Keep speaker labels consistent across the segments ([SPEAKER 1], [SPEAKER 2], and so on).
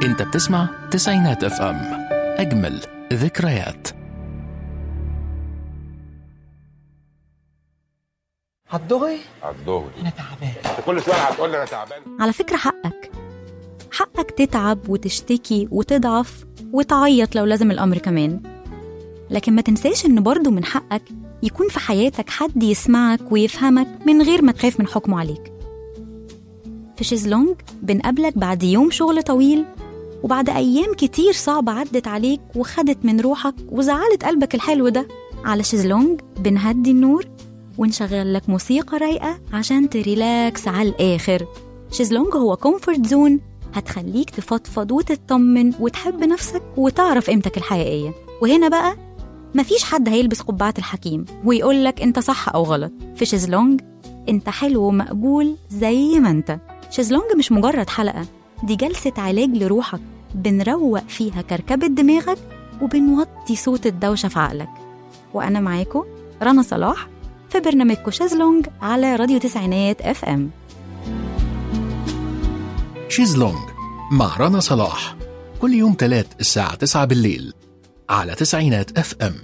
[SPEAKER 1] انت بتسمع تسعينات اف ام اجمل ذكريات
[SPEAKER 2] هتضغي
[SPEAKER 3] عالدغري
[SPEAKER 2] انا تعبان
[SPEAKER 3] انت كل شويه هتقول لي انا تعبان
[SPEAKER 4] على فكرة حقك حقك تتعب وتشتكي وتضعف وتعيط لو لازم الأمر كمان لكن ما تنساش إن برضه من حقك يكون في حياتك حد يسمعك ويفهمك من غير ما تخاف من حكمه عليك في شيزلونج بنقابلك بعد يوم شغل طويل وبعد أيام كتير صعبة عدت عليك وخدت من روحك وزعلت قلبك الحلو ده على شيزلونج بنهدي النور ونشغل لك موسيقى رايقة عشان تريلاكس على الآخر شيزلونج هو كومفورت زون هتخليك تفضفض وتطمن وتحب نفسك وتعرف قيمتك الحقيقية وهنا بقى مفيش حد هيلبس قبعة الحكيم ويقولك انت صح أو غلط في شيزلونج انت حلو ومقبول زي ما انت شيزلونج مش مجرد حلقة دي جلسة علاج لروحك بنروق فيها كركبة دماغك وبنوطي صوت الدوشة في عقلك وأنا معاكم رنا صلاح في برنامجكم شيزلونج على راديو تسعينات اف ام
[SPEAKER 1] شيزلونج مع رنا صلاح كل يوم تلات الساعة 9 بالليل على تسعينات اف ام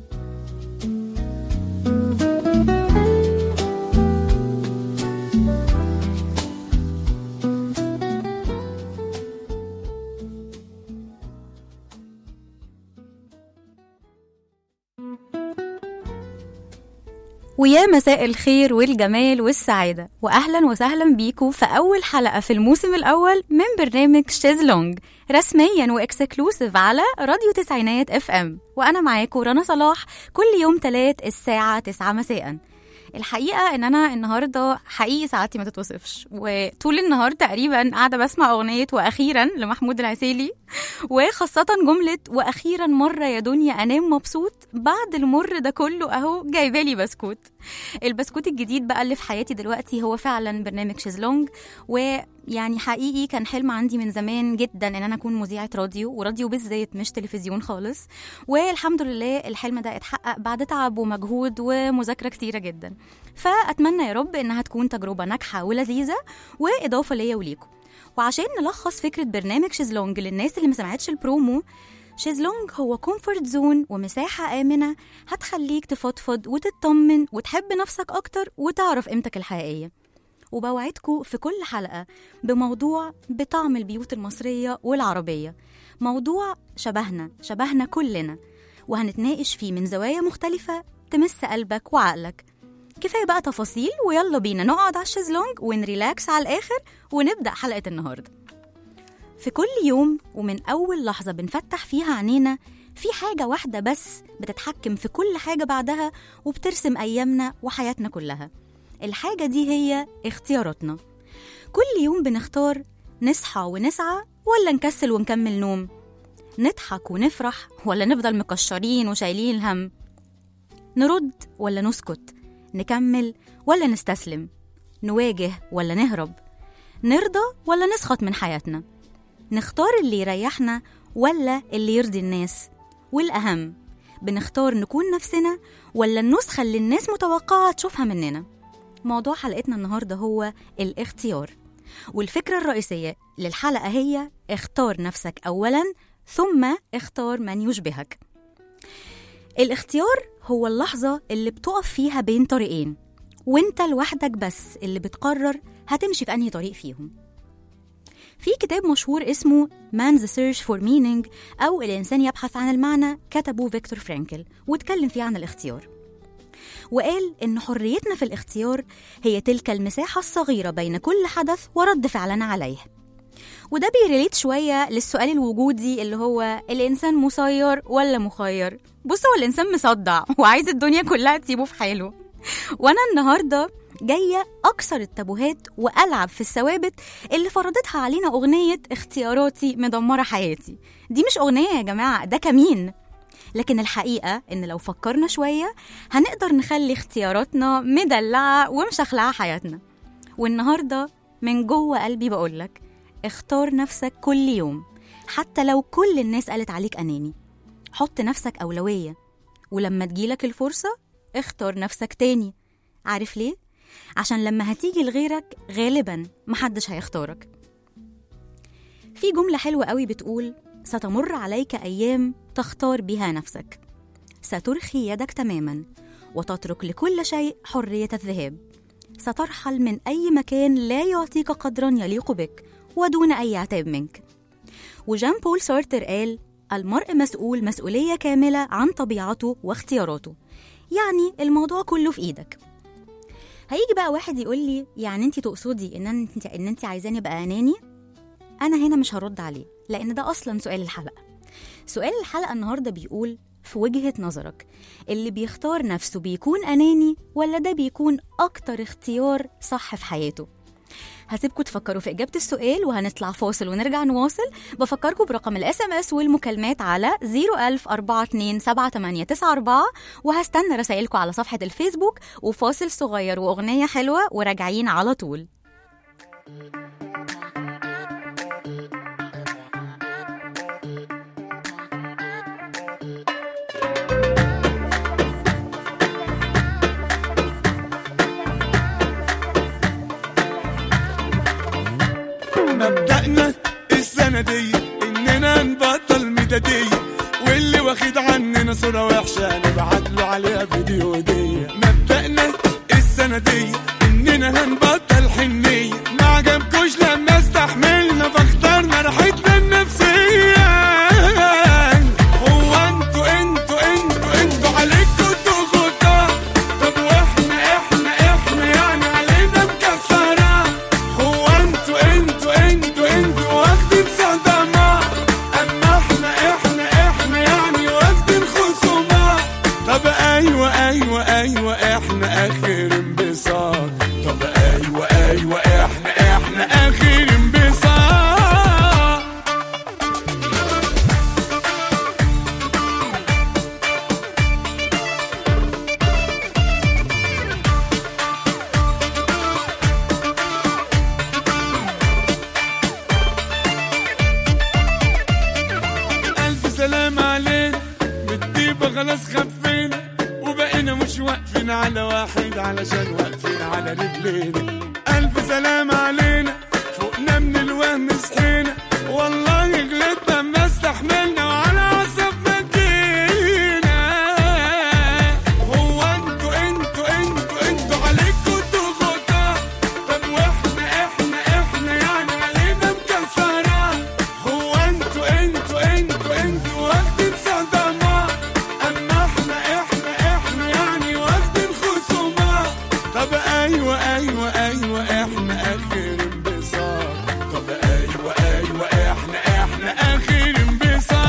[SPEAKER 4] ويا مساء الخير والجمال والسعادة وأهلا وسهلا بيكم في أول حلقة في الموسم الأول من برنامج شيزلونج رسميا واكسكلوسيف على راديو تسعينات اف ام وأنا معاكم رنا صلاح كل يوم تلات الساعة 9 مساء الحقيقة إن أنا النهاردة حقيقي ساعتي ما تتوصفش وطول النهار تقريبا قاعدة بسمع أغنية وأخيرا لمحمود العسيلي وخاصة جملة وأخيرا مرة يا دنيا أنام مبسوط بعد المر ده كله أهو جايبالي بسكوت البسكوت الجديد بقى اللي في حياتي دلوقتي هو فعلا برنامج شيزلونج ويعني حقيقي كان حلم عندي من زمان جدا ان انا اكون مذيعه راديو وراديو بالذات مش تلفزيون خالص والحمد لله الحلم ده اتحقق بعد تعب ومجهود ومذاكره كتيره جدا فاتمنى يا رب انها تكون تجربه ناجحه ولذيذه واضافه ليا وليكم وعشان نلخص فكره برنامج شيزلونج للناس اللي ما سمعتش البرومو شيزلونج هو كومفورت زون ومساحة آمنة هتخليك تفضفض وتطمن وتحب نفسك أكتر وتعرف قيمتك الحقيقية وبوعدكم في كل حلقة بموضوع بطعم البيوت المصرية والعربية موضوع شبهنا شبهنا كلنا وهنتناقش فيه من زوايا مختلفة تمس قلبك وعقلك كفاية بقى تفاصيل ويلا بينا نقعد على الشيزلونج ونريلاكس على الآخر ونبدأ حلقة النهاردة في كل يوم ومن أول لحظة بنفتح فيها عينينا في حاجة واحدة بس بتتحكم في كل حاجة بعدها وبترسم أيامنا وحياتنا كلها الحاجة دي هي اختياراتنا كل يوم بنختار نصحى ونسعى ولا نكسل ونكمل نوم نضحك ونفرح ولا نفضل مكشرين وشايلين الهم نرد ولا نسكت نكمل ولا نستسلم نواجه ولا نهرب نرضى ولا نسخط من حياتنا نختار اللي يريحنا ولا اللي يرضي الناس والأهم بنختار نكون نفسنا ولا النسخة اللي الناس متوقعة تشوفها مننا موضوع حلقتنا النهاردة هو الاختيار والفكرة الرئيسية للحلقة هي اختار نفسك أولا ثم اختار من يشبهك الاختيار هو اللحظة اللي بتقف فيها بين طريقين وانت لوحدك بس اللي بتقرر هتمشي في أنهي طريق فيهم في كتاب مشهور اسمه Man's Search for Meaning أو الإنسان يبحث عن المعنى كتبه فيكتور فرانكل واتكلم فيه عن الاختيار وقال إن حريتنا في الاختيار هي تلك المساحة الصغيرة بين كل حدث ورد فعلنا عليه وده بيريليت شوية للسؤال الوجودي اللي هو الإنسان مسير ولا مخير بص هو الإنسان مصدع وعايز الدنيا كلها تسيبه في حاله وأنا النهاردة جاية أكسر التابوهات وألعب في الثوابت اللي فرضتها علينا أغنية اختياراتي مدمرة حياتي دي مش أغنية يا جماعة ده كمين لكن الحقيقة إن لو فكرنا شوية هنقدر نخلي اختياراتنا مدلعة ومشخلعة حياتنا والنهاردة من جوه قلبي بقولك اختار نفسك كل يوم حتى لو كل الناس قالت عليك أناني حط نفسك أولوية ولما تجيلك الفرصة اختار نفسك تاني عارف ليه؟ عشان لما هتيجي لغيرك غالبا محدش هيختارك في في جملة حلوة قوي بتقول ستمر عليك أيام تختار بها نفسك سترخي يدك تماما وتترك لكل شيء حرية الذهاب سترحل من أي مكان لا يعطيك قدرا يليق بك ودون أي عتاب منك وجان بول سارتر قال المرء مسؤول مسؤولية كاملة عن طبيعته واختياراته يعني الموضوع كله في إيدك هيجي بقى واحد يقول لي يعني انت تقصدي ان انت ان انت عايزاني ابقى اناني انا هنا مش هرد عليه لان ده اصلا سؤال الحلقه سؤال الحلقه النهارده بيقول في وجهه نظرك اللي بيختار نفسه بيكون اناني ولا ده بيكون اكتر اختيار صح في حياته هسيبكم تفكروا في إجابة السؤال وهنطلع فاصل ونرجع نواصل بفكركم برقم الاس ام اس والمكالمات على 010427894 وهستنى رسائلكم على صفحة الفيسبوك وفاصل صغير وأغنية حلوة وراجعين على طول
[SPEAKER 2] مبدأنا السنة دي إننا نبطل ميدادية واللي واخد عننا صورة وحشة نبعت له عليها فيديو هدية مبدأنا السنة دي إننا هنبطل حنية ما عجبكوش لما استحملنا فاخترنا راحتنا النفسية هو انتوا انتوا انتوا انتوا عليكوا ضغوطات طب واحنا احنا احنا يعني علينا مكسرات هو انتوا انتوا انتوا انتوا واخدين صدمات اما احنا احنا احنا يعني واخدين خصومات طب ايوه ايوه ايوه احنا اخر انبساط طب ايوه ايوه احنا احنا اخر انبساط ألف سلام علينا بالطيبة خلاص خفينا وبقينا مش واقفين على واحد علشان واقفين على رجلينا ألف سلام علينا فوقنا من الوهم صحينا والله غلطنا ما استحملنا وعلى عصب مدينا هو انتوا انتوا انتوا انتوا عليكوا ضغوطات طب واحنا احنا احنا يعني علينا مكسرات هو انتوا انتوا انتوا انتوا واخدين صدمات اما احنا احنا احنا يعني واخدين خصومات طب ايوه ايوه ايوه احنا اخر انبساط طب ايوه ايوه احنا احنا اخر انبساط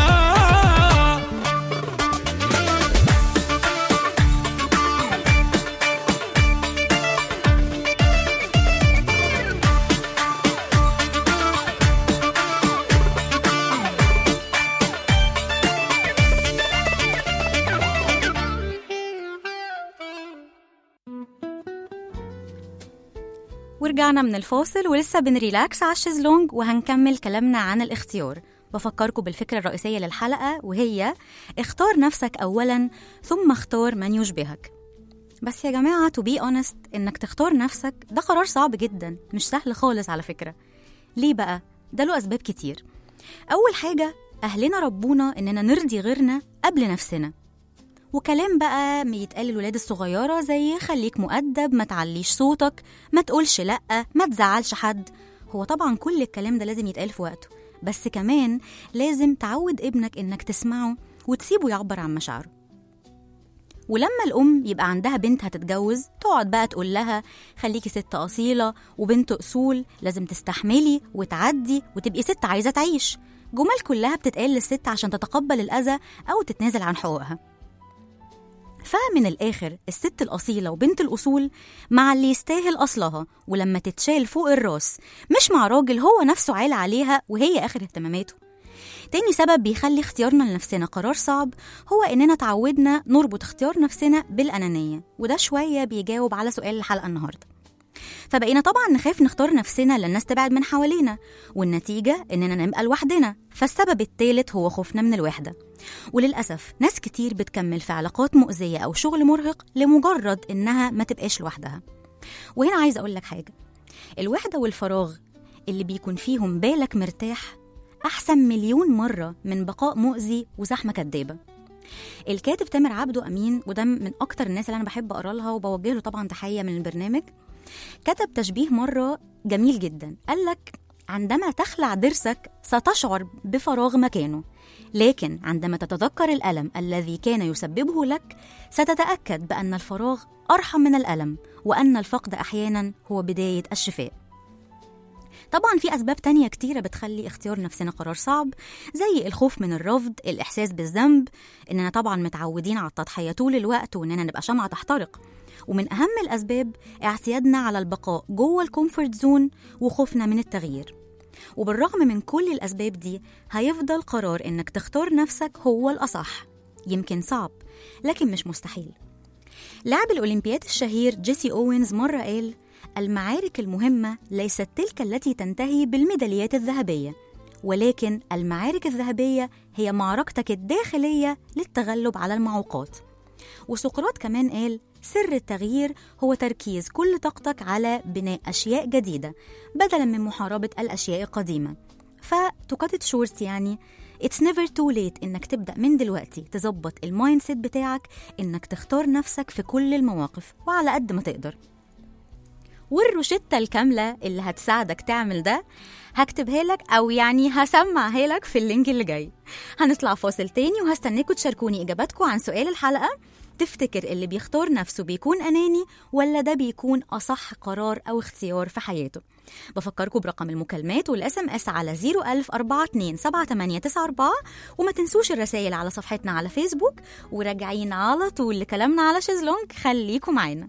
[SPEAKER 4] ورجعنا من الفاصل ولسه بنريلاكس على الشيزلونج وهنكمل كلامنا عن الاختيار بفكركم بالفكرة الرئيسية للحلقة وهي اختار نفسك أولا ثم اختار من يشبهك بس يا جماعة to be honest إنك تختار نفسك ده قرار صعب جدا مش سهل خالص على فكرة ليه بقى؟ ده له أسباب كتير أول حاجة أهلنا ربونا إننا نرضي غيرنا قبل نفسنا وكلام بقى يتقال للولاد الصغيرة زي خليك مؤدب ما تعليش صوتك ما تقولش لأ ما تزعلش حد هو طبعا كل الكلام ده لازم يتقال في وقته بس كمان لازم تعود ابنك إنك تسمعه وتسيبه يعبر عن مشاعره ولما الأم يبقى عندها بنت هتتجوز تقعد بقى تقول لها خليكي ست أصيلة وبنت أصول لازم تستحملي وتعدي وتبقي ست عايزة تعيش جمل كلها بتتقال للست عشان تتقبل الأذى أو تتنازل عن حقوقها فمن الآخر الست الأصيلة وبنت الأصول مع اللي يستاهل أصلها ولما تتشال فوق الراس مش مع راجل هو نفسه عال عليها وهي آخر اهتماماته تاني سبب بيخلي اختيارنا لنفسنا قرار صعب هو إننا تعودنا نربط اختيار نفسنا بالأنانية وده شوية بيجاوب على سؤال الحلقة النهاردة فبقينا طبعا نخاف نختار نفسنا للناس تبعد من حوالينا والنتيجة إننا نبقى لوحدنا فالسبب التالت هو خوفنا من الوحدة وللأسف ناس كتير بتكمل في علاقات مؤذية أو شغل مرهق لمجرد إنها ما تبقاش لوحدها وهنا عايزة أقول لك حاجة الوحدة والفراغ اللي بيكون فيهم بالك مرتاح أحسن مليون مرة من بقاء مؤذي وزحمة كدابة الكاتب تامر عبده أمين وده من أكتر الناس اللي أنا بحب أقرأ لها وبوجه له طبعا تحية من البرنامج كتب تشبيه مرة جميل جدا قال لك عندما تخلع ضرسك ستشعر بفراغ مكانه لكن عندما تتذكر الألم الذي كان يسببه لك ستتأكد بأن الفراغ أرحم من الألم وأن الفقد أحيانا هو بداية الشفاء طبعا في أسباب تانية كتيرة بتخلي اختيار نفسنا قرار صعب زي الخوف من الرفض الإحساس بالذنب إننا طبعا متعودين على التضحية طول الوقت وإننا نبقى شمعة تحترق ومن أهم الأسباب اعتيادنا على البقاء جوه الكومفورت زون وخوفنا من التغيير وبالرغم من كل الأسباب دي هيفضل قرار إنك تختار نفسك هو الأصح يمكن صعب لكن مش مستحيل لاعب الأولمبياد الشهير جيسي أوينز مرة قال المعارك المهمة ليست تلك التي تنتهي بالميداليات الذهبية ولكن المعارك الذهبية هي معركتك الداخلية للتغلب على المعوقات وسقراط كمان قال سر التغيير هو تركيز كل طاقتك على بناء أشياء جديدة بدلا من محاربة الأشياء القديمة فتكتت شورت يعني It's never too late إنك تبدأ من دلوقتي تظبط المايند سيت بتاعك إنك تختار نفسك في كل المواقف وعلى قد ما تقدر والروشتة الكاملة اللي هتساعدك تعمل ده هكتبها لك أو يعني هسمعها لك في اللينك اللي جاي هنطلع فاصل تاني وهستناكم تشاركوني إجاباتكم عن سؤال الحلقة تفتكر اللي بيختار نفسه بيكون أناني ولا ده بيكون أصح قرار أو اختيار في حياته بفكركم برقم المكالمات والاس ام اس على 010427894 وما تنسوش الرسائل على صفحتنا على فيسبوك وراجعين على طول لكلامنا على شيزلونج خليكم معانا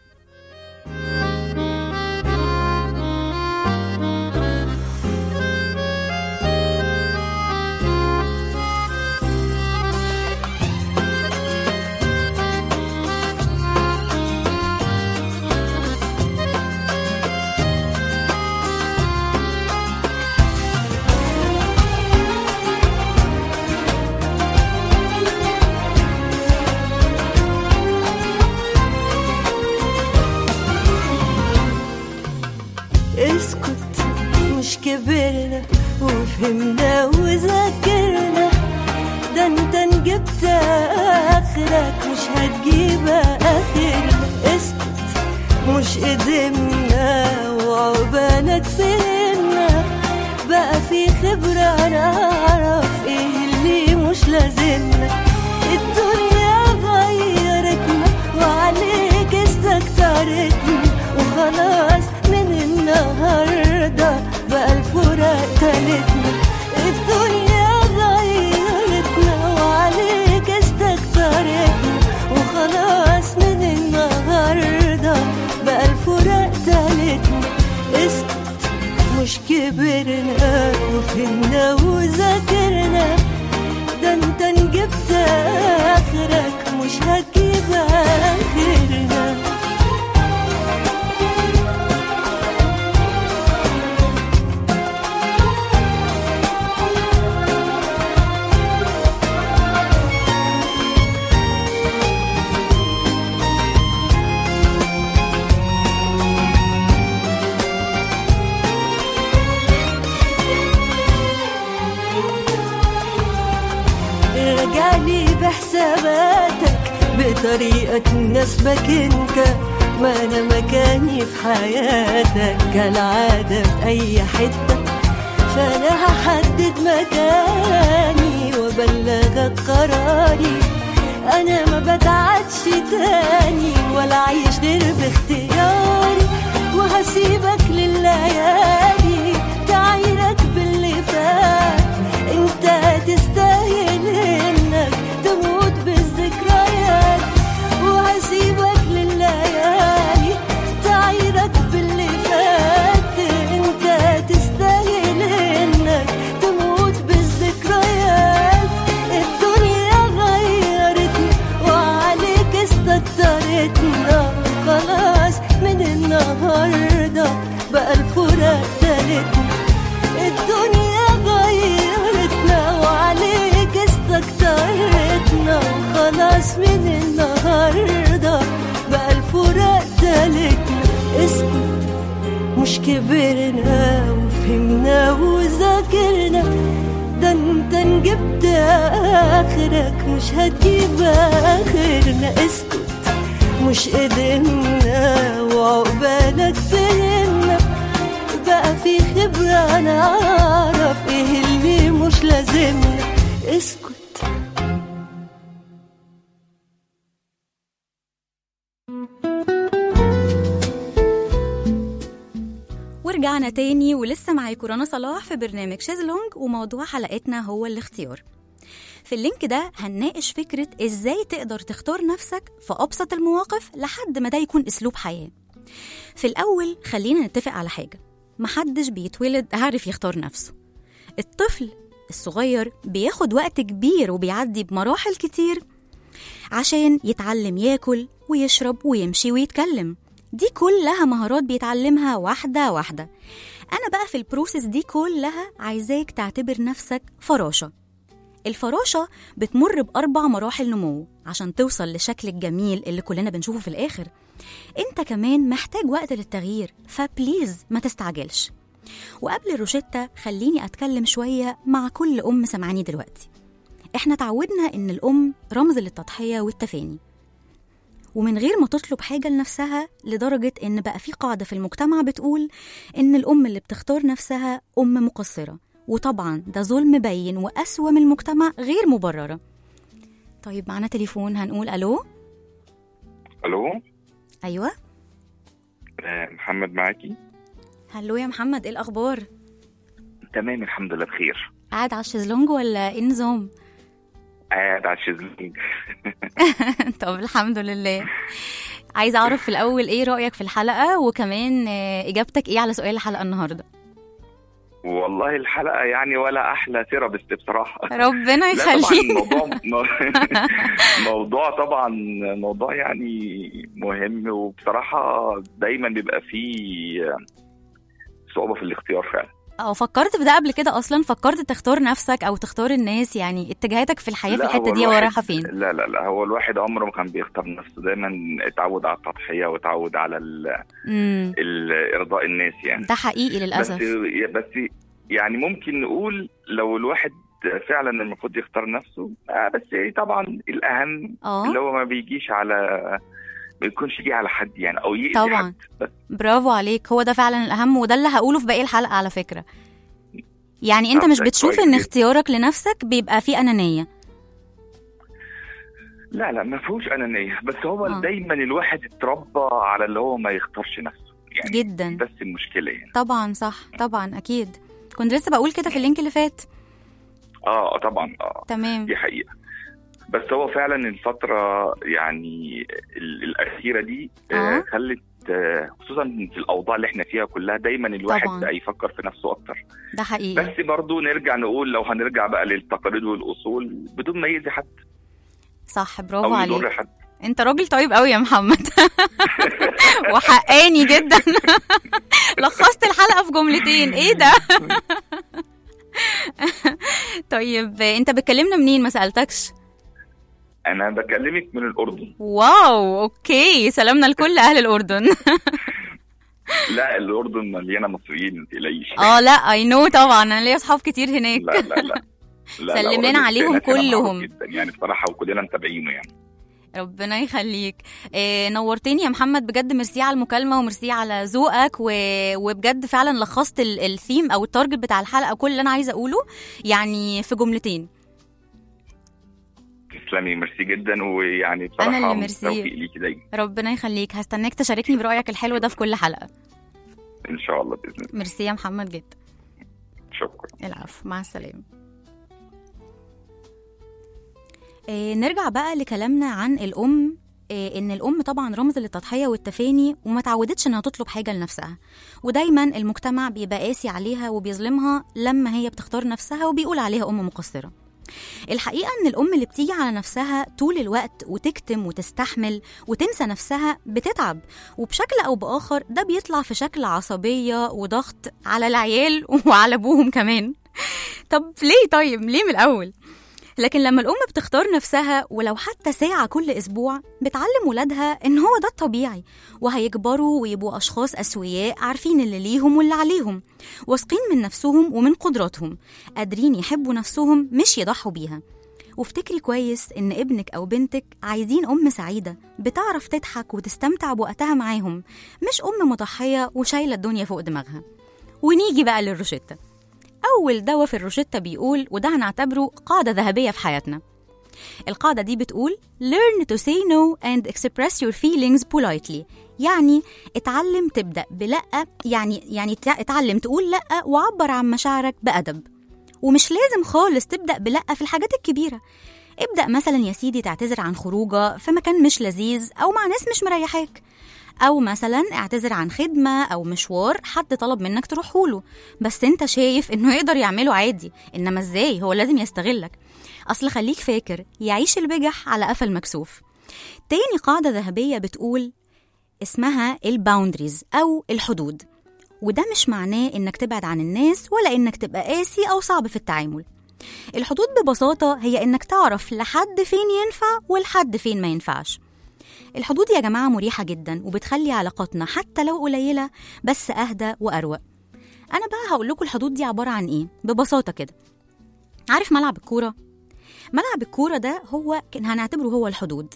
[SPEAKER 3] اسكت مش كبرنا وفهمنا وذاكرنا ده انت نجبت اخرك مش هتجيب اخرنا اسكت مش قدمنا وعقبالك فهمنا بقى في خبرة نعرف ايه اللي مش لازمنا الدنيا غيرتنا وعليك استكترتنا وخلاص من النهاردة بقى الفراق تالتنا الدنيا غيرتنا وعليك استكترتنا وخلاص من النهاردة بقى الفراق تالتنا اسكت مش كبرنا وفهمنا وذاكرنا ده انت نجبت اخرك مش هتجيب اخرنا رجعلي بحساباتك بطريقة تناسبك انت ما انا مكاني في حياتك كالعادة في اي حتة فانا هحدد مكاني وابلغك قراري انا ما بتعدش تاني ولا عايش غير باختياري وهسيبك لليالي تعيرك باللي فات انت تستاهل انك تموت بالذكريات وهسيبك لليالي تعيرك باللي فات انت تستاهل انك تموت بالذكريات الدنيا غيرتنا وعليك استكترتنا خلاص من النهارده بقى الفراق تالتنا الدنيا غيرتنا وعليك استكترتنا وخلاص من النهارده بقى الفراق تالتنا اسكت مش كبرنا وفهمنا وذاكرنا ده انت نجبت اخرك مش هتجيب اخرنا اسكت مش قدرنا وعقبالك فهمنا بقى في خبرة نعرف ايه اللي مش لازمنا اسكت
[SPEAKER 4] ورجعنا تاني ولسه معاكم رنا صلاح في برنامج شيزلونج وموضوع حلقتنا هو الاختيار في اللينك ده هنناقش فكرة ازاي تقدر تختار نفسك في أبسط المواقف لحد ما ده يكون أسلوب حياة في الأول خلينا نتفق على حاجة محدش بيتولد عارف يختار نفسه الطفل الصغير بياخد وقت كبير وبيعدي بمراحل كتير عشان يتعلم ياكل ويشرب ويمشي ويتكلم دي كلها مهارات بيتعلمها واحدة واحدة أنا بقى في البروسيس دي كلها عايزاك تعتبر نفسك فراشة الفراشة بتمر بأربع مراحل نمو عشان توصل لشكل الجميل اللي كلنا بنشوفه في الآخر انت كمان محتاج وقت للتغيير فبليز ما تستعجلش وقبل الروشتة خليني أتكلم شوية مع كل أم سمعاني دلوقتي احنا تعودنا إن الأم رمز للتضحية والتفاني ومن غير ما تطلب حاجة لنفسها لدرجة إن بقى في قاعدة في المجتمع بتقول إن الأم اللي بتختار نفسها أم مقصرة وطبعا ده ظلم بين وأسوأ من المجتمع غير مبررة طيب معنا تليفون هنقول ألو
[SPEAKER 5] الو
[SPEAKER 4] أيوة
[SPEAKER 5] آه، محمد معاكي
[SPEAKER 4] هلو يا محمد إيه الأخبار
[SPEAKER 5] تمام الحمد لله بخير
[SPEAKER 4] قاعد على الشезлونج ولا إيه النظام
[SPEAKER 5] قاعد على الشيزلونج
[SPEAKER 4] طب الحمد لله عايزة أعرف في الأول إيه رأيك في الحلقة وكمان آه، إجابتك إيه على سؤال الحلقة النهاردة
[SPEAKER 5] والله الحلقه يعني ولا احلى ثيرابيست بصراحه
[SPEAKER 4] ربنا
[SPEAKER 5] لا طبعا
[SPEAKER 4] يخليك
[SPEAKER 5] الموضوع موضوع طبعا موضوع يعني مهم وبصراحه دايما بيبقى فيه صعوبه في الاختيار فعلا
[SPEAKER 4] أو فكرت في ده قبل كده أصلا فكرت تختار نفسك أو تختار الناس يعني اتجاهاتك في الحياة في
[SPEAKER 5] لا،
[SPEAKER 4] الحتة
[SPEAKER 5] هو
[SPEAKER 4] دي هو
[SPEAKER 5] الواحد-
[SPEAKER 4] رايحة فين
[SPEAKER 5] لا لا لا هو الواحد عمره ما كان بيختار نفسه دايما اتعود على التضحيه واتعود على ال-
[SPEAKER 4] امم
[SPEAKER 5] ال- ارضاء الناس يعني
[SPEAKER 4] ده حقيقي
[SPEAKER 5] بس
[SPEAKER 4] للأسف
[SPEAKER 5] بس يعني ممكن نقول لو الواحد فعلا المفروض يختار نفسه آه بس طبعا الاهم
[SPEAKER 4] اه
[SPEAKER 5] اللي هو ما بيجيش على ما يكونش جه على حد يعني او يأذي
[SPEAKER 4] طبعا
[SPEAKER 5] حد بس
[SPEAKER 4] برافو عليك هو ده فعلا الأهم وده اللي هقوله في باقي الحلقة على فكرة يعني انت
[SPEAKER 5] طب
[SPEAKER 4] مش
[SPEAKER 5] ده
[SPEAKER 4] بتشوف
[SPEAKER 5] كويس
[SPEAKER 4] ان
[SPEAKER 5] جدا.
[SPEAKER 4] اختيارك لنفسك بيبقى فيه أنانية
[SPEAKER 5] لا لا ما فيهوش انانيه بس هو
[SPEAKER 4] آه.
[SPEAKER 5] دايما الواحد اتربى على اللي هو ما يختارش نفسه يعني
[SPEAKER 4] جدا
[SPEAKER 5] بس المشكله يعني
[SPEAKER 4] طبعا صح طبعا أكيد كنت لسه بقول كده في اللينك اللي فات
[SPEAKER 5] اه آه، طبعا اه
[SPEAKER 4] تمام
[SPEAKER 5] دي حقيقه بس هو فعلا الفتره يعني ال- الاخيره دي
[SPEAKER 4] آه.
[SPEAKER 5] آه خلت آه، خصوصا في الاوضاع اللي احنا فيها كلها دايما الواحد
[SPEAKER 4] طبعاً.
[SPEAKER 5] بقى يفكر في نفسه اكتر
[SPEAKER 4] ده حقيقي
[SPEAKER 5] بس برضو نرجع نقول لو هنرجع بقى للتقاليد والاصول بدون ما يأذي حد
[SPEAKER 4] صح
[SPEAKER 5] او
[SPEAKER 4] برافو
[SPEAKER 5] يضر
[SPEAKER 4] عليك
[SPEAKER 5] حد
[SPEAKER 4] انت راجل طيب قوي يا محمد وحقاني جدا لخصت الحلقه في جملتين ايه ده طيب انت بتكلمنا منين ما سالتكش
[SPEAKER 5] انا بكلمك من الاردن
[SPEAKER 4] واو اوكي سلامنا لكل اهل الاردن
[SPEAKER 5] لا الاردن مليانه مصريين ما تقلقيش
[SPEAKER 4] اه لا اي نو طبعا انا ليا اصحاب كتير هناك
[SPEAKER 5] لا لا لا لا
[SPEAKER 4] سلم
[SPEAKER 5] لا،
[SPEAKER 4] لنا
[SPEAKER 5] الراجل
[SPEAKER 4] عليهم
[SPEAKER 5] هناك هنا معروف
[SPEAKER 4] كلهم.
[SPEAKER 5] جدا يعني بصراحه وكلنا متابعينه يعني
[SPEAKER 4] ربنا يخليك إيه نورتني يا محمد بجد ميرسي على المكالمه وميرسي على ذوقك و... وبجد فعلا لخصت ال- الثيم او التارجت بتاع الحلقه كل اللي انا عايزه اقوله يعني في جملتين
[SPEAKER 5] تسلمي ميرسي جدا ويعني بصراحه
[SPEAKER 4] اللي ميرسي.
[SPEAKER 5] توفيق ليكي دايما
[SPEAKER 4] ربنا يخليك هستناك تشاركني برايك الحلو ده في كل حلقه
[SPEAKER 5] ان شاء الله باذن الله
[SPEAKER 4] ميرسي يا محمد جدا
[SPEAKER 5] شكرا
[SPEAKER 4] العفو مع السلامه إيه نرجع بقى لكلامنا عن الام إيه ان الام طبعا رمز للتضحيه والتفاني وما تعودتش انها تطلب حاجه لنفسها ودايما المجتمع بيبقى قاسي عليها وبيظلمها لما هي بتختار نفسها وبيقول عليها ام مقصره الحقيقه ان الام اللي بتيجي على نفسها طول الوقت وتكتم وتستحمل وتنسى نفسها بتتعب وبشكل او باخر ده بيطلع في شكل عصبيه وضغط على العيال وعلى ابوهم كمان طب ليه طيب ليه من الاول لكن لما الأم بتختار نفسها ولو حتى ساعة كل أسبوع بتعلم ولادها إن هو ده الطبيعي وهيكبروا ويبقوا أشخاص أسوياء عارفين اللي ليهم واللي عليهم واثقين من نفسهم ومن قدراتهم قادرين يحبوا نفسهم مش يضحوا بيها وافتكري كويس إن ابنك أو بنتك عايزين أم سعيدة بتعرف تضحك وتستمتع بوقتها معاهم مش أم مضحية وشايلة الدنيا فوق دماغها ونيجي بقى للروشتة أول دواء في الروشتة بيقول وده هنعتبره قاعدة ذهبية في حياتنا القاعدة دي بتقول learn to say no and express your feelings politely يعني اتعلم تبدأ بلأ يعني يعني تع- اتعلم تقول لأ وعبر عن مشاعرك بأدب ومش لازم خالص تبدأ بلأ في الحاجات الكبيرة ابدأ مثلا يا سيدي تعتذر عن خروجة في مكان مش لذيذ أو مع ناس مش مريحاك أو مثلا اعتذر عن خدمة أو مشوار حد طلب منك تروحوله بس انت شايف انه يقدر يعمله عادي انما ازاي هو لازم يستغلك اصل خليك فاكر يعيش البجح على قفا المكسوف تاني قاعدة ذهبية بتقول اسمها الباوندريز أو الحدود وده مش معناه إنك تبعد عن الناس ولا إنك تبقى قاسي أو صعب في التعامل الحدود ببساطة هي إنك تعرف لحد فين ينفع ولحد فين ما ينفعش الحدود يا جماعة مريحة جدا وبتخلي علاقاتنا حتى لو قليلة بس أهدى وأروق أنا بقى هقول لكم الحدود دي عبارة عن إيه ببساطة كده عارف ملعب الكورة؟ ملعب الكورة ده هو كان هنعتبره هو الحدود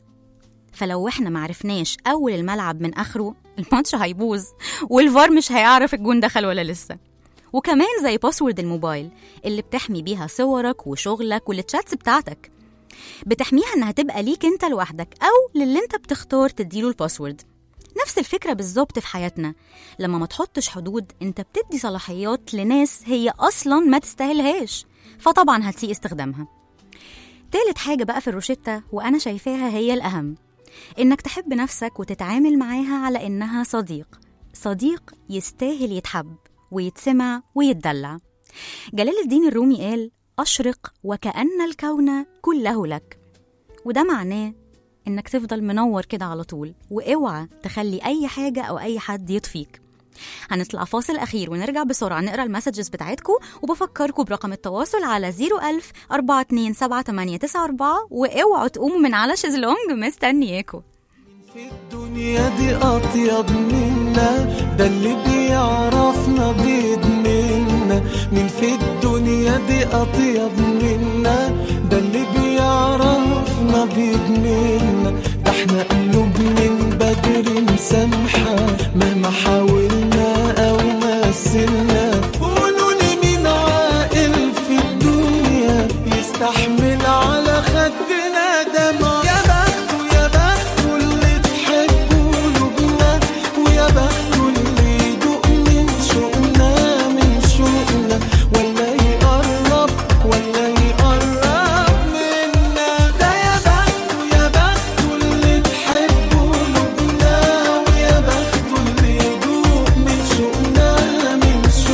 [SPEAKER 4] فلو احنا معرفناش أول الملعب من آخره الماتش هيبوظ والفار مش هيعرف الجون دخل ولا لسه وكمان زي باسورد الموبايل اللي بتحمي بيها صورك وشغلك والتشاتس بتاعتك بتحميها انها تبقى ليك انت لوحدك او للي انت بتختار تديله الباسورد نفس الفكرة بالظبط في حياتنا لما ما تحطش حدود انت بتدي صلاحيات لناس هي اصلا ما تستاهلهاش فطبعا هتسيء استخدامها تالت حاجة بقى في الروشتة وأنا شايفاها هي الأهم إنك تحب نفسك وتتعامل معاها على إنها صديق صديق يستاهل يتحب ويتسمع ويتدلع جلال الدين الرومي قال أشرق وكأن الكون كله لك وده معناه إنك تفضل منور كده على طول وإوعى تخلي أي حاجة أو أي حد يطفيك هنطلع فاصل أخير ونرجع بسرعة نقرا المسجز بتاعتكم وبفكركم برقم التواصل على 01000 427 واوعوا تقوموا من على شезлونج مستنياكم
[SPEAKER 6] في الدنيا دي أطيب منا ده اللي بيعرفنا بيدمنا مين في الدنيا دي أطيب منا ده اللي بيعرفنا بيدمنا ده احنا قلوب من بدري مسامحة مهما حاولنا أو مثلنا قولوا لي مين عاقل في الدنيا يستحمل على خدنا دمع يا بخت يا بخت اللي تحب قلوبنا ويا بخت اللي يدوق من شوقنا من شوقنا ولا يقرب ولا يقرب منا ده يا بخت يا بخت اللي تحب قلوبنا ويا بخت اللي يدوق من شوقنا من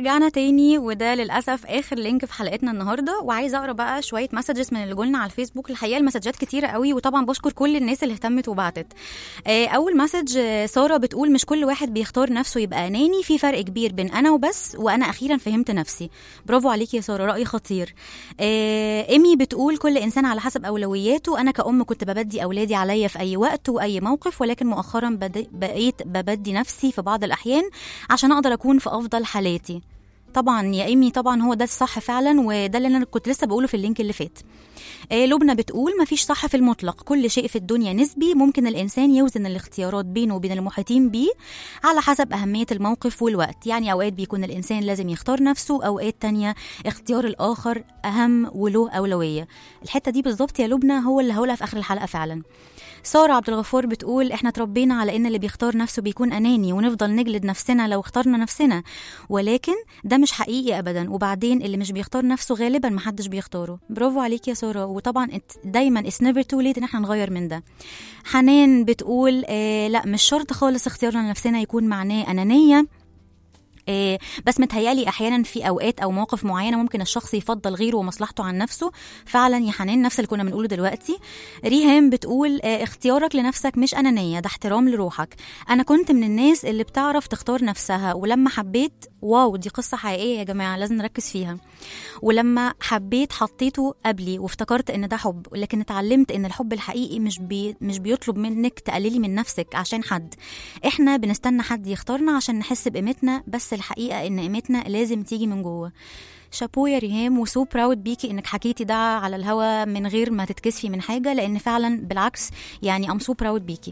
[SPEAKER 4] ورجعنا تاني وده للاسف اخر لينك في حلقتنا النهارده وعايزه اقرا بقى شويه مسجز من اللي جولنا على الفيسبوك الحقيقه المسجات كتيره قوي وطبعا بشكر كل الناس اللي اهتمت وبعتت آه، اول مسج آه، ساره بتقول مش كل واحد بيختار نفسه يبقى اناني في فرق كبير بين انا وبس وانا اخيرا فهمت نفسي برافو عليكي يا ساره راي خطير آه، ايمي بتقول كل انسان على حسب اولوياته انا كأم كنت ببدي اولادي عليا في اي وقت واي موقف ولكن مؤخرا بدي- بقيت ببدي نفسي في بعض الاحيان عشان اقدر اكون في افضل حالاتي طبعا يا ايمي طبعا هو ده الصح فعلا وده اللي انا كنت لسه بقوله في اللينك اللي فات آه، لبنى بتقول مفيش صح في المطلق كل شيء في الدنيا نسبي ممكن الإنسان يوزن الاختيارات بينه وبين المحيطين بيه على حسب أهمية الموقف والوقت يعني أوقات بيكون الإنسان لازم يختار نفسه أوقات تانية اختيار الآخر أهم وله أولوية الحتة دي بالظبط يا لبنى هو اللي هقولها في آخر الحلقة فعلا سارة عبد الغفور بتقول احنا اتربينا على ان اللي بيختار نفسه بيكون اناني ونفضل نجلد نفسنا لو اخترنا نفسنا ولكن ده مش حقيقي ابدا وبعدين اللي مش بيختار نفسه غالبا محدش بيختاره برافو عليك يا سارة وطبعا it- دايما it's never too late ان احنا نغير من ده حنان بتقول آه لا مش شرط خالص اختيارنا لنفسنا يكون معناه انانيه إيه، بس متهيألي احيانا في اوقات او مواقف معينه ممكن الشخص يفضل غيره ومصلحته عن نفسه فعلا يا حنان نفس اللي كنا بنقوله دلوقتي ريهام بتقول آه، اختيارك لنفسك مش انانيه ده احترام لروحك انا كنت من الناس اللي بتعرف تختار نفسها ولما حبيت واو دي قصه حقيقيه يا جماعه لازم نركز فيها ولما حبيت حطيته قبلي وافتكرت ان ده حب لكن اتعلمت ان الحب الحقيقي مش بي مش بيطلب منك تقللي من نفسك عشان حد احنا بنستنى حد يختارنا عشان نحس بقيمتنا بس الحقيقه ان قيمتنا لازم تيجي من جوه شابو يا ريهام وسو براود بيكي انك حكيتي ده على الهوا من غير ما تتكسفي من حاجه لان فعلا بالعكس يعني ام سو براود بيكي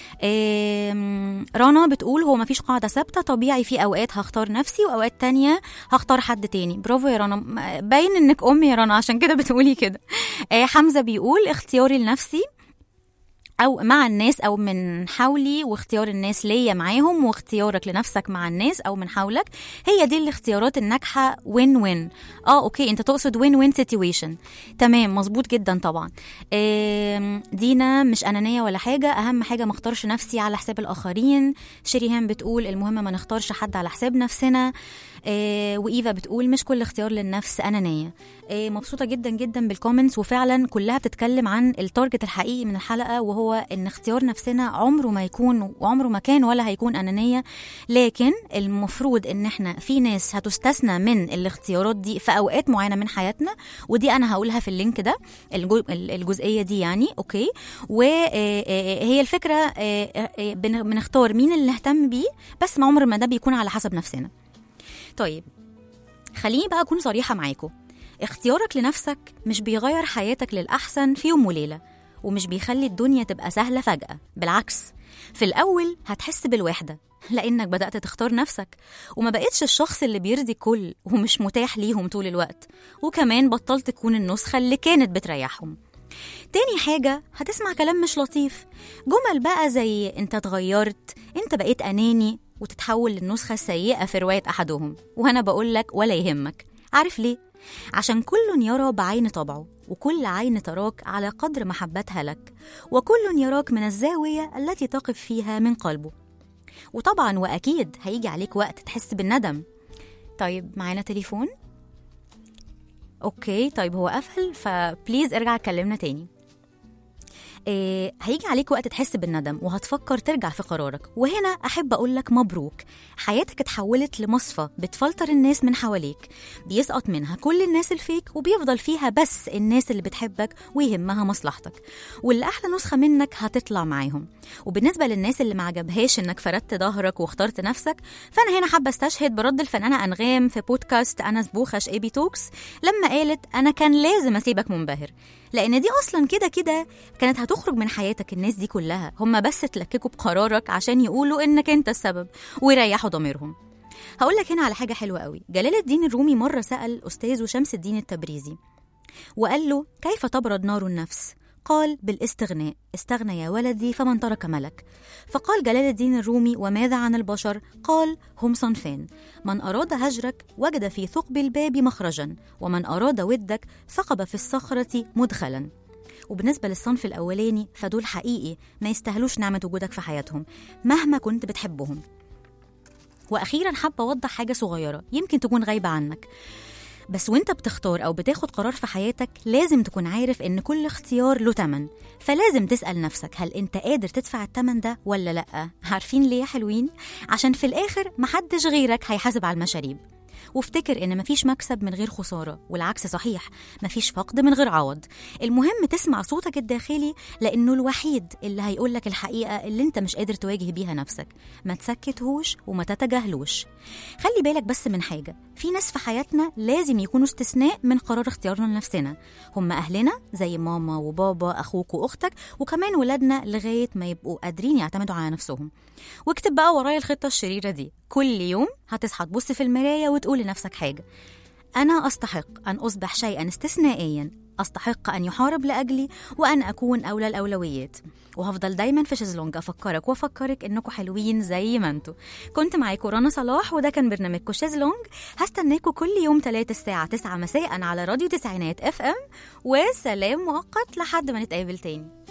[SPEAKER 4] آم، رنا بتقول هو مفيش قاعدة ثابتة طبيعي في أوقات هختار نفسي وأوقات تانية هختار حد تاني برافو يا رنا م- باين إنك أم يا رنا عشان كده بتقولي كده آه، حمزة بيقول اختياري لنفسي او مع الناس او من حولي واختيار الناس ليا معاهم واختيارك لنفسك مع الناس او من حولك هي دي الاختيارات الناجحه وين وين اه اوكي انت تقصد وين وين سيتويشن تمام مظبوط جدا طبعا آم، دينا مش انانيه ولا حاجه اهم حاجه ما اختارش نفسي على حساب الاخرين شريهان بتقول المهم ما نختارش حد على حساب نفسنا آه، وايفا بتقول مش كل اختيار للنفس انانيه آه، مبسوطه جدا جدا بالكومنتس وفعلا كلها بتتكلم عن التارجت الحقيقي من الحلقه وهو ان اختيار نفسنا عمره ما يكون وعمره ما كان ولا هيكون انانيه لكن المفروض ان احنا في ناس هتستثنى من الاختيارات دي في اوقات معينه من حياتنا ودي انا هقولها في اللينك ده الجو- الجزئيه دي يعني اوكي وهي الفكره آه، آه، بن- بنختار مين اللي نهتم بيه بس ما عمر ما ده بيكون على حسب نفسنا طيب خليني بقى أكون صريحة معاكم اختيارك لنفسك مش بيغير حياتك للأحسن في يوم وليلة ومش بيخلي الدنيا تبقى سهلة فجأة بالعكس في الأول هتحس بالوحدة لأنك بدأت تختار نفسك وما بقتش الشخص اللي بيرضي الكل ومش متاح ليهم طول الوقت وكمان بطلت تكون النسخة اللي كانت بتريحهم تاني حاجة هتسمع كلام مش لطيف جمل بقى زي انت اتغيرت انت بقيت أناني وتتحول للنسخة السيئة في رواية أحدهم وأنا بقولك ولا يهمك عارف ليه؟ عشان كل يرى بعين طبعه وكل عين تراك على قدر محبتها لك وكل يراك من الزاوية التي تقف فيها من قلبه وطبعا وأكيد هيجي عليك وقت تحس بالندم طيب معانا تليفون اوكي طيب هو قفل فبليز ارجع كلمنا تاني إيه هيجي عليك وقت تحس بالندم وهتفكر ترجع في قرارك وهنا احب اقول لك مبروك حياتك اتحولت لمصفى بتفلتر الناس من حواليك بيسقط منها كل الناس الفيك وبيفضل فيها بس الناس اللي بتحبك ويهمها مصلحتك واللي احلى نسخه منك هتطلع معاهم وبالنسبه للناس اللي ما عجبهاش انك فردت ظهرك واخترت نفسك فانا هنا حابه استشهد برد الفنانه انغام في بودكاست انس بوخش اي بي توكس لما قالت انا كان لازم اسيبك منبهر لان دي اصلا كده كده كانت هتخرج من حياتك الناس دي كلها هم بس تلككوا بقرارك عشان يقولوا انك انت السبب ويريحوا ضميرهم هقول لك هنا على حاجه حلوه قوي جلال الدين الرومي مره سال استاذه شمس الدين التبريزي وقال له كيف تبرد نار النفس قال بالاستغناء استغنى يا ولدي فمن ترك ملك فقال جلال الدين الرومي وماذا عن البشر قال هم صنفان من أراد هجرك وجد في ثقب الباب مخرجا ومن أراد ودك ثقب في الصخرة مدخلا وبالنسبة للصنف الأولاني فدول حقيقي ما يستاهلوش نعمة وجودك في حياتهم مهما كنت بتحبهم واخيرا حابه اوضح حاجه صغيره يمكن تكون غايبه عنك بس وانت بتختار او بتاخد قرار في حياتك لازم تكون عارف ان كل اختيار له تمن فلازم تسال نفسك هل انت قادر تدفع التمن ده ولا لا عارفين ليه يا حلوين عشان في الاخر محدش غيرك هيحاسب على المشاريب وافتكر ان مفيش مكسب من غير خساره والعكس صحيح مفيش فقد من غير عوض المهم تسمع صوتك الداخلي لانه الوحيد اللي هيقولك الحقيقه اللي انت مش قادر تواجه بيها نفسك ما تسكتهوش وما تتجاهلوش خلي بالك بس من حاجه في ناس في حياتنا لازم يكونوا استثناء من قرار اختيارنا لنفسنا هم اهلنا زي ماما وبابا اخوك واختك وكمان ولادنا لغايه ما يبقوا قادرين يعتمدوا على نفسهم واكتب بقى ورايا الخطه الشريره دي كل يوم هتصحى تبص في المرايه وتقول لنفسك حاجه انا استحق ان اصبح شيئا استثنائيا استحق ان يحارب لاجلي وان اكون اولى الاولويات وهفضل دايما في شيزلونج افكرك وافكرك انكم حلوين زي ما انتوا كنت معاكم رنا صلاح وده كان برنامجكم شيزلونج هستناكم كل يوم 3 الساعه 9 مساء على راديو تسعينات اف ام وسلام مؤقت لحد ما نتقابل تاني